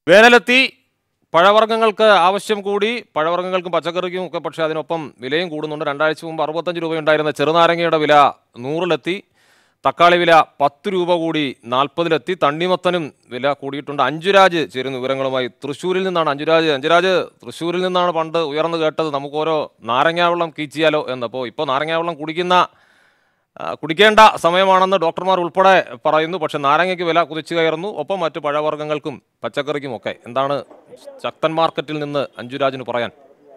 വേനലെത്തി പഴവർഗ്ഗങ്ങൾക്ക് ആവശ്യം കൂടി പഴവർഗ്ഗങ്ങൾക്കും പച്ചക്കറിക്കും ഒക്കെ പക്ഷേ അതിനൊപ്പം വിലയും കൂടുന്നുണ്ട് രണ്ടാഴ്ച മുമ്പ് അറുപത്തഞ്ച് രൂപയുണ്ടായിരുന്ന ചെറുനാരങ്ങയുടെ വില നൂറിലെത്തി തക്കാളി വില പത്ത് രൂപ കൂടി നാൽപ്പതിലെത്തി തണ്ണിമത്തനും വില കൂടിയിട്ടുണ്ട് അഞ്ചുരാജ് ചേരുന്ന വിവരങ്ങളുമായി തൃശ്ശൂരിൽ നിന്നാണ് അഞ്ചുരാജ് അഞ്ചുരാജ് തൃശ്ശൂരിൽ നിന്നാണ് പണ്ട് ഉയർന്നു കേട്ടത് നമുക്ക് ഓരോ നാരങ്ങാവെള്ളം കീച്ചിയാലോ എന്ന് അപ്പോൾ ഇപ്പോൾ നാരങ്ങാവെള്ളം കുടിക്കുന്ന ആ, കുടിക്കേണ്ട സമയമാണെന്ന് ഡോക്ടർമാർ ഉൾപ്പെടെ പറയുന്നു പക്ഷെ നാരങ്ങയ്ക്ക് വില കുതിച്ചു കയറുന്നു ഒപ്പം മറ്റ് പഴവർഗ്ഗങ്ങൾക്കും പച്ചക്കറിക്കും ഒക്കെ എന്താണ് ശക്തൻ മാർക്കറ്റിൽ നിന്ന് അഞ്ജുരാജിന് പറയാൻ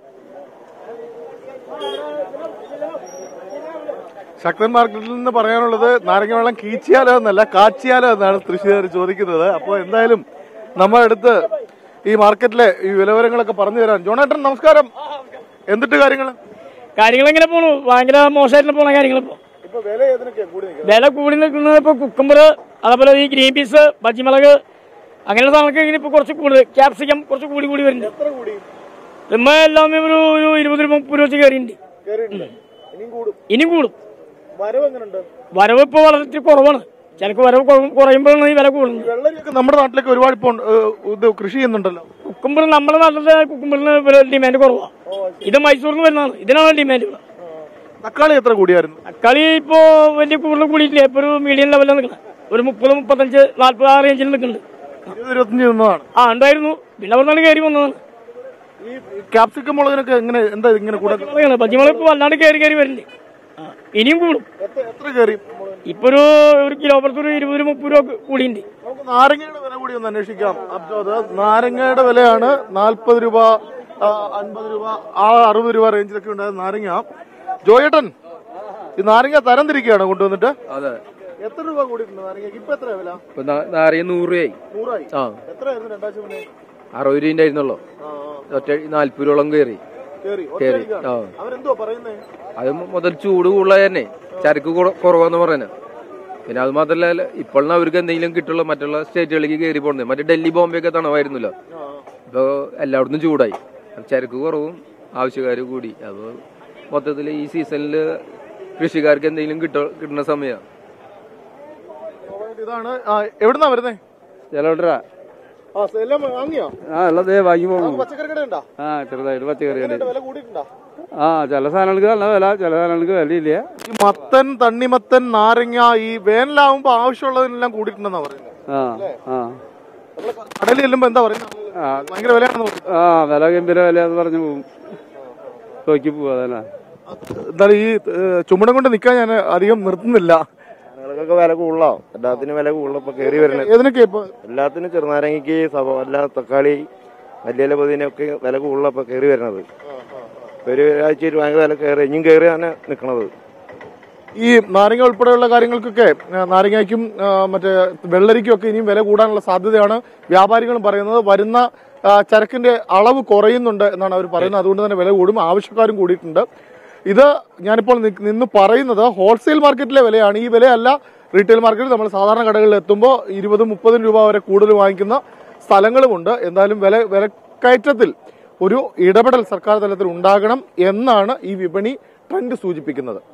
ശക്തൻ മാർക്കറ്റിൽ നിന്ന് പറയാനുള്ളത് നാരങ്ങ വെള്ളം കീച്ചിയാലോ എന്നല്ല കാച്ചിയാലോ എന്നാണ് തൃശ്ശൂർ ചോദിക്കുന്നത് അപ്പോൾ എന്തായാലും നമ്മുടെ അടുത്ത് ഈ മാർക്കറ്റിലെ ഈ വിലവരങ്ങളൊക്കെ പറഞ്ഞു തരാൻ ജോണേട്ടൻ നമസ്കാരം എന്തിട്ട് കാര്യങ്ങൾ കാര്യങ്ങൾ എങ്ങനെ പോണു ഭയങ്കര മോശമായിട്ട് പോണ കാര്യങ്ങൾ ഇപ്പൊ ഇപ്പൊ വില ഏതിനൊക്കെയാ കൂടി വില കൂടി നിൽക്കുന്നത് ഇപ്പൊ കുക്കുമ്പർ അതേപോലെ ഈ ഗ്രീൻ പീസ് പച്ചിമുളക് അങ്ങനെയുള്ള സാധനങ്ങൾക്ക് ഇങ്ങനെ ഇപ്പൊ കുറച്ച് കൂടുതൽ ക്യാപ്സിക്കം കുറച്ച് കൂടി കൂടി വരുന്നുണ്ട് എത്ര കൂടി ഇമ്മ എല്ലാം ഒരു ഒരു ഇരുപത് രൂപ മുപ്പത് രൂപ വെച്ച് കയറിയിട്ടുണ്ട് കയറിയിട്ടില്ല ഇനിയും കൂടും ഇനിയും കൂടും വരവ് എങ്ങനെയുണ്ട് വരവ് ഇപ്പോൾ വളരെ കുറവാണ് ചിലക്ക് വരവ് കുറവ് കുറയുമ്പോഴാണ് ഈ വില കൂടുന്നത് വെള്ളരിയൊക്കെ നമ്മുടെ നാട്ടിലേക്ക് ഒരുപാട് ഇപ്പോൾ ഏഹ്, ഇത് കൃഷി ചെയ്യുന്നുണ്ടല്ലോ കുക്കുമ്പർ നമ്മുടെ നാട്ടിലെ കുക്കുമ്പറിന് വില ഡിമാൻഡ് കുറവാണ് ഇത് മൈസൂരിൽ നിന്ന് വരുന്നതാണ് ഇതിനാണ് ഡിമാൻഡ് ഇവിടെ തക്കാളി എത്ര കൂടിയായിരുന്നു തക്കാളി ഇപ്പോ വലിയ കൂടുതൽ കൂടിയിട്ടില്ല ഇപ്പൊ ഒരു മീഡിയം ലെവലിലാണ് നിൽക്കുന്നത് ഒരു മുപ്പത് മുപ്പത്തഞ്ച് നാല്പത് ആ റേഞ്ചിൽ നിൽക്കുന്നുണ്ട് ഇരുപത് ഇരുപത്തഞ്ച് നിന്നതാണ് ആ ഉണ്ടായിരുന്നു പിന്നെ അവിടെ നിന്നാണ് കയറി വന്നതാണ് ഈ ക്യാപ്സിക്കം മുളകിനൊക്കെ എങ്ങനെ എന്താ ഇങ്ങനെ കൂടെ പച്ചമുളകാണ് പച്ചമുളക് ഇപ്പൊ വല്ലാണ്ട് കയറി കയറി വരുന്നുണ്ട് ആ, ഇനിയും കൂടും എത്ര എത്ര കയറി ഇപ്പൊ ഒരു ഒരു കിലോ പുറത്ത് ഒരു ഇരുപത് രൂപ മുപ്പത് രൂപ കൂടിയുണ്ട് നമുക്ക് നാരങ്ങയുടെ വില കൂടി ഒന്ന് അന്വേഷിക്കാം അബ്ജോദ് നാരങ്ങയുടെ വിലയാണ് നാൽപ്പത് രൂപ ആ, അൻപത് രൂപ ആ അറുപത് രൂപ റേഞ്ചിലൊക്കെ ഉണ്ടായത് നാരങ്ങ ജോയേട്ടൻ ഈ നാരങ്ങ തരം തിരിക്കുകയാണ് കൊണ്ടുവന്നിട്ട് അതെ എത്ര രൂപ കൂടിയിട്ടുണ്ട് നാരങ്ങ ഇപ്പൊ എത്ര വില ഇപ്പൊ നാ- നാരങ്ങ നൂറ് രൂപയായി നൂറായി ആ എത്രയായിരുന്നു രണ്ടാഴ്ച മുന്നേ അറുപത് രൂപ ഉണ്ടായിരുന്നുള്ളൂ ആ, ആ. ഒറ്റ നാല്പത് രൂപയോളം കയറി കേറി കേറി ഒറ്റയടിക്കാണ്. ആ അവരെന്തുവാ പറയുന്നേ അത് മുതൽ ചൂട് കൂടുതലായി തന്നെ ചരക്ക് കുറ- കുറവാന്ന് പറയുന്നത് പിന്നെ അത് മാത്രല്ല ഇപ്പോൾ അവർക്ക് എന്തെങ്കിലും കിട്ടുള്ളൂ മറ്റുള്ള സ്റ്റേറ്റുകളിലേക്ക് കയറി പോകുന്നത് മറ്റേ ഡൽഹി ബോംബെ ഒക്കെ തണവായിരുന്നല്ലോ ഇപ്പൊ എല്ലായിടത്തും ചൂടായി അപ്പൊ ചരക്ക് കുറവും ആവശ്യക്കാർ കൂടി അപ്പൊ മൊത്തത്തിൽ ഈ സീസണിൽ കൃഷിക്കാർക്ക് എന്തെങ്കിലും കിട്ട കിട്ടുന്ന സമയമാണ് ഇതാണ് ആ, എവിടുന്നാ വരുന്നേ ചിലവിട്ടരാ ആ എല്ലാം വാങ്ങിയോ ആ ഉള്ളത് വാങ്ങി പോകും പച്ചക്കറി കട ഉണ്ടോ ആ ചെറുതായിട്ട് പച്ചക്കറി കട വില കൂടിയിട്ടുണ്ടോ ആ ചില സാധനങ്ങൾക്ക് നല്ല വില ചില സാധനങ്ങൾക്ക് വിലയില്ല ഈ മത്തൻ തണ്ണിമത്തൻ നാരങ്ങ ഈ വേനലാവുമ്പോ ആവശ്യമുള്ളതിനെല്ലാം കൂടിയിട്ടുണ്ടെന്നാ പറയുന്നത് ആ ആ നമ്മള് കടലിൽ ചെല്ലുമ്പോ എന്താ പറയുന്നത് ആ. ഭയങ്കര വിലയാണെന്ന് പറഞ്ഞു ആ വില ഗംഭീര വില എന്ന് പറഞ്ഞു പോകും നോക്കി പോവാ അതന്നെ എന്തായാലും ഈ ഏഹ്, ചുമടം കൊണ്ട് നിൽക്കാൻ ഞാൻ അധികം നിർത്തുന്നില്ല സാധനങ്ങൾക്കൊക്കെ വില കൂടുതലാവും എല്ലാത്തിനും വില കൂടുതൽ ഇപ്പൊ കയറി വരുന്നത് ഏതിനൊക്കെ ഇപ്പൊ എല്ലാത്തിനും ചെറുനാരങ്ങയ്ക്ക് സവ എല്ലാ തക്കാളി മല്ലിയില പുതിനൊക്കെ വില കൂടുതലാണ് ഇപ്പൊ കയറി വരുന്നത് ഇപ്പൊ ഒരു ഒരാഴ്ചയിൽ ഭയങ്കര വില കയറി ഇനിയും കയറിയാണ് നിൽക്കുന്നത് ഈ നാരങ്ങ ഉൾപ്പെടെയുള്ള കാര്യങ്ങൾക്കൊക്കെ ആ, നാരങ്ങയ്ക്കും ആ, മറ്റേ വെള്ളരിക്കും ഒക്കെ ഇനിയും വില കൂടാനുള്ള സാധ്യതയാണ് വ്യാപാരികളും പറയുന്നത് വരുന്ന ആ, ചരക്കിന്റെ അളവ് കുറയുന്നുണ്ട് എന്നാണ് അവർ പറയുന്നത് അതുകൊണ്ട് തന്നെ വില കൂടും ആവശ്യക്കാരും കൂടിയിട്ടുണ്ട് ഇത് ഞാനിപ്പോൾ നി- നിന്ന് പറയുന്നത് ഹോൾസെയിൽ മാർക്കറ്റിലെ വിലയാണ് ഈ വിലയല്ല റീറ്റെയിൽ മാർക്കറ്റിൽ നമ്മൾ സാധാരണ കടകളിൽ എത്തുമ്പോൾ ഇരുപതും മുപ്പതും രൂപ വരെ കൂടുതൽ വാങ്ങിക്കുന്ന സ്ഥലങ്ങളുമുണ്ട് എന്തായാലും വില വിലക്കയറ്റത്തിൽ ഒരു ഇടപെടൽ സർക്കാർ തലത്തിൽ ഉണ്ടാകണം എന്നാണ് ഈ വിപണി ട്രെൻഡ് സൂചിപ്പിക്കുന്നത്